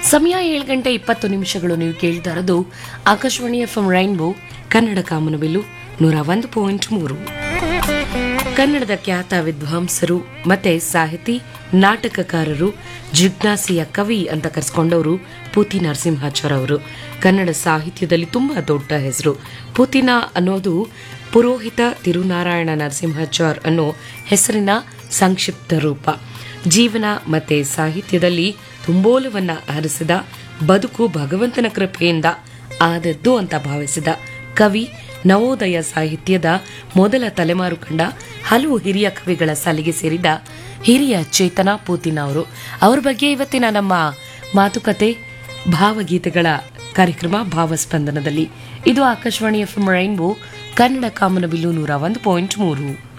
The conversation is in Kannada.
ಸಮಯ ಏಳು ಗಂಟೆ ಇಪ್ಪತ್ತು ನಿಮಿಷಗಳು ನೀವು ಕೇಳ್ತಾ ಇರೋದು Akashvani F M rainbow Kannada ಕಾಮನಬಿಲ್ಲು ನೂರ ಒಂದು ಪಾಯಿಂಟ್ ಮೂರು ಕನ್ನಡದ ಖ್ಯಾತ ವಿದ್ವಾಂಸರು ಮತ್ತೆ ಸಾಹಿತಿ ನಾಟಕಕಾರರು ಜಿಜ್ಞಾಸಿಯ ಕವಿ ಅಂತ ಕರೆಸ್ಕೊಂಡವರು ಪೂತಿ ನರಸಿಂಹಾಚಾರ್ ಅವರು ಕನ್ನಡ ಸಾಹಿತ್ಯದಲ್ಲಿ ತುಂಬಾ ದೊಡ್ಡ ಹೆಸರು ಪೂತಿನ ಅನ್ನೋದು ಪುರೋಹಿತ ತಿರುನಾರಾಯಣ ನರಸಿಂಹಾಚಾರ್ ಅನ್ನೋ ಹೆಸರಿನ ಸಂಕ್ಷಿಪ್ತ ರೂಪ ಜೀವನ ಮತ್ತೆ ಸಾಹಿತ್ಯದಲ್ಲಿ ತುಂಬೋಲವನ್ನ ಹರಿಸಿದ ಬದುಕು ಭಗವಂತನ ಕೃಪೆಯಿಂದ ಆದದ್ದು ಅಂತ ಭಾವಿಸಿದ ಕವಿ ನವೋದಯ ಸಾಹಿತ್ಯದ ಮೊದಲ ತಲೆಮಾರು ಕಂಡ ಹಲವು ಹಿರಿಯ ಕವಿಗಳ ಸಾಲಿಗೆ ಸೇರಿದ ಹಿರಿಯ ಚೇತನ ಪೂತಿನ ಅವರು ಅವ್ರ ಬಗ್ಗೆ ಇವತ್ತಿನ ನಮ್ಮ ಮಾತುಕತೆ ಭಾವಗೀತೆಗಳ ಕಾರ್ಯಕ್ರಮ ಭಾವಸ್ಪಂದನದಲ್ಲಿ ಇದು Akashvani F M rainbow Kannada ಕಾಮನಬಿಲ್ಲು ನೂರ ಒಂದು ಪಾಯಿಂಟ್ ಮೂರು